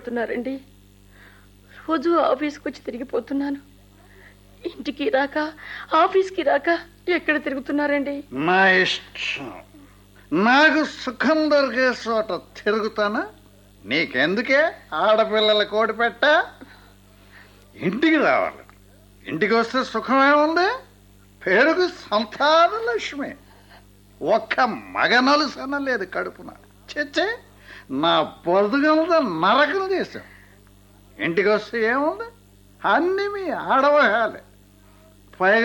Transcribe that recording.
పడుతున్నారండి రోజు ఆఫీస్కి వచ్చి తిరిగిపోతున్నాను ఇంటికి రాక ఆఫీస్కి రాక ఎక్కడ తిరుగుతున్నారండి నా ఇష్టం నాకు సుఖం దొరికే చోట తిరుగుతానా నీకెందుకే ఆడపిల్లల కోడి పెట్ట ఇంటికి రావాలి ఇంటికి వస్తే సుఖం ఏముంది పేరుకు సంతాన లక్ష్మి ఒక్క మగ నలుసన లేదు కడుపున చెచ్చే నా బతుకంతా నరకం చేశాం ఇంటికి వస్తే ఏముంది అన్ని మీ ఆడవహాలే పైగా